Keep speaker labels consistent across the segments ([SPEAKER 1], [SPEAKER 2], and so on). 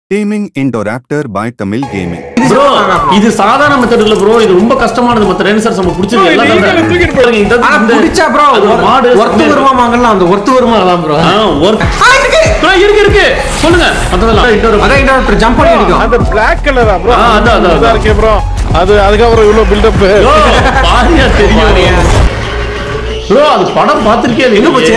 [SPEAKER 1] Taming Indoraptor by Tamil Gaming.
[SPEAKER 2] Bro இது சாதாரண method இல்ல ப்ரோ இது ரொம்ப கஷ்டமானது மத்த ரென்சர்ஸ் நம்ம புடிச்சது
[SPEAKER 3] Bro, இது
[SPEAKER 2] எல்லாம்
[SPEAKER 3] easy-ஆ தூக்கிட்டு போயிடு.
[SPEAKER 2] பாருங்க, இது-
[SPEAKER 4] ஆனா
[SPEAKER 2] இந்த-
[SPEAKER 4] புடிச்சா ப்ரோ
[SPEAKER 2] அது ஒரு மாடு
[SPEAKER 4] ஒர்த்து வருமா வாங்கலாம் அந்த ஒர்த்து வருமா அதான் ப்ரோ
[SPEAKER 2] ஆ, worth- Bro, இருக்கு இருக்கு சொல்லுங்க மத்ததெல்லாம் இன்னொரு
[SPEAKER 4] அதான் இன்னொரு ஜம்ப் பண்ணி அடிக்கும்
[SPEAKER 3] அந்த பிளாக் கலரா ப்ரோ
[SPEAKER 2] ஆ, அதான், அதான், அதான்.
[SPEAKER 3] இருக்கே ப்ரோ அது அதுக்கப்புறம் இவ்வளவு பில்டப்
[SPEAKER 2] ப்ரோ, பாரியா தெரியும் ப்ரோ அது படம் பார்த்திருக்கே
[SPEAKER 4] எங்க போச்சு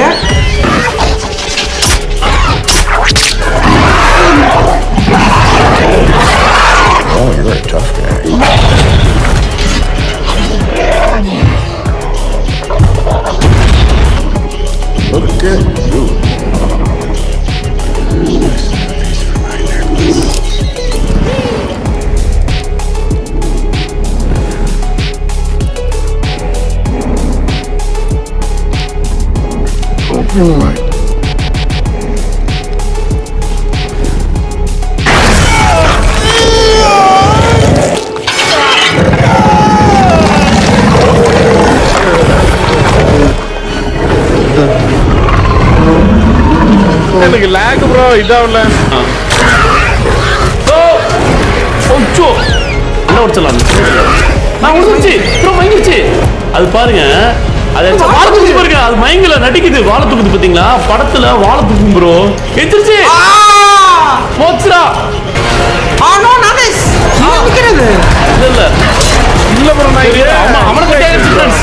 [SPEAKER 3] எனக்கு லேக் ப்ரோ இதாவல
[SPEAKER 2] ஓ ஓச்சோ என்ன உடச்சலாம் நான் உடச்சு ப்ரோ மயங்கிருச்சு அது பாருங்க அது வாழை தூக்குது பாருங்க அது மயங்கல நடிக்குது வாழை தூக்குது பாத்தீங்களா படத்துல வாழை தூக்கும் ப்ரோ எந்திரிச்சு போச்சுடா
[SPEAKER 4] ஆனோ நானஸ் நிக்கிறது
[SPEAKER 2] இல்ல இல்ல
[SPEAKER 3] இல்ல ப்ரோ நான்
[SPEAKER 2] சரி,
[SPEAKER 3] இங்க-
[SPEAKER 2] ஆமா அவனுக்கு கட்டி ஆயிடுச்சு ஃப்ரெண்ட்ஸ்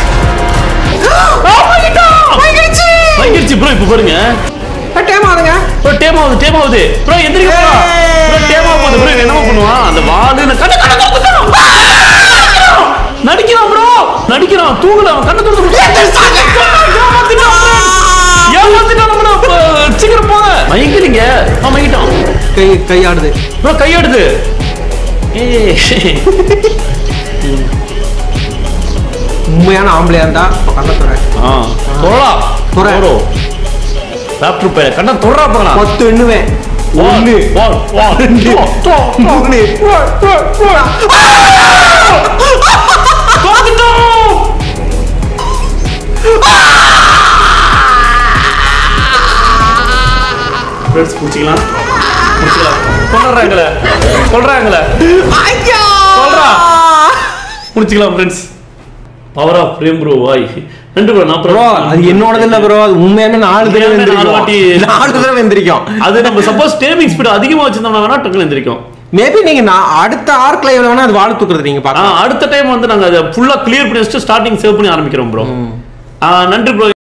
[SPEAKER 2] மயங்கிருச்சு மயங்கிருச்சு ப்ரோ இப்போ பாருங்க
[SPEAKER 4] டைம் ஆகுதுங்க
[SPEAKER 2] ப்ரோ டேம் ஆகுது டேம் ஆகுது ப்ரோ எந்திரிக்க ப்ரோ ப்ரோ டேம் ஆகுது ப்ரோ என்னமா பண்ணுவான் அந்த வாலு நான் கண்ண கண்ண திறந்துட்டான் நடிக்கிறான் ப்ரோ நடிக்கிறான் தூங்கல அவன் கண்ண திறந்து ஏமாத்திட்டான் நம்மள அப்ப சீக்கிரம் போங்க மயங்கிறீங்க அவன் மயங்கிட்டான்
[SPEAKER 4] கை கையாடுது
[SPEAKER 2] ப்ரோ கையாடுது ஏய்
[SPEAKER 4] உண்மையான ஆம்பளையா இருந்தா கண்ண துறை
[SPEAKER 2] ஆ தொழா
[SPEAKER 4] தொற.
[SPEAKER 2] தொறோ டாக்டர் பேர கண்ண தொறா போறா
[SPEAKER 4] பத்து எண்ணுவேன் ஒண்ணு ரெண்டு மூணு
[SPEAKER 2] ஃப்ரெண்ட்ஸ் புடிச்சிக்கலாம் புடிச்சிக்கலாம் கொல்றாங்களே கொல்றாங்களே சொல்றா முடிச்சுக்கலாம் friends power off frame bro வாய் நன்றி ப்ரோ நான்
[SPEAKER 4] ப்ரோ
[SPEAKER 2] ப்ரோ
[SPEAKER 4] அது என்னோடது இல்ல ப்ரோ அது உண்மையான நாலு தடவை
[SPEAKER 2] உண்மையாலுமே நாலு
[SPEAKER 4] எந்திரிக்கும்
[SPEAKER 2] வாட்டி-
[SPEAKER 4] நாலு தடவை எந்திரிக்கும்
[SPEAKER 2] அது நம்ம சப்போஸ் டேமிங் ஸ்பீட் அதிகமா வச்சிருந்தோம்னா வேணா டக்குனு எந்திரிக்கும்
[SPEAKER 4] மேபி நீங்க நான் அடுத்த ஆர்க் லைவ்ல வேணா அது வாழ தூக்குறது நீங்க
[SPEAKER 2] ஆ,
[SPEAKER 4] பாக்கலாம்
[SPEAKER 2] அடுத்த டைம் வந்து நாங்க அதை ஃபுல்லா கிளியர் பண்ணி வச்சுட்டு ஸ்டார்டிங் சேவ் பண்ணி ஆரம்பிக்கிறோம் ப்ரோ நன்றி ப்ரோ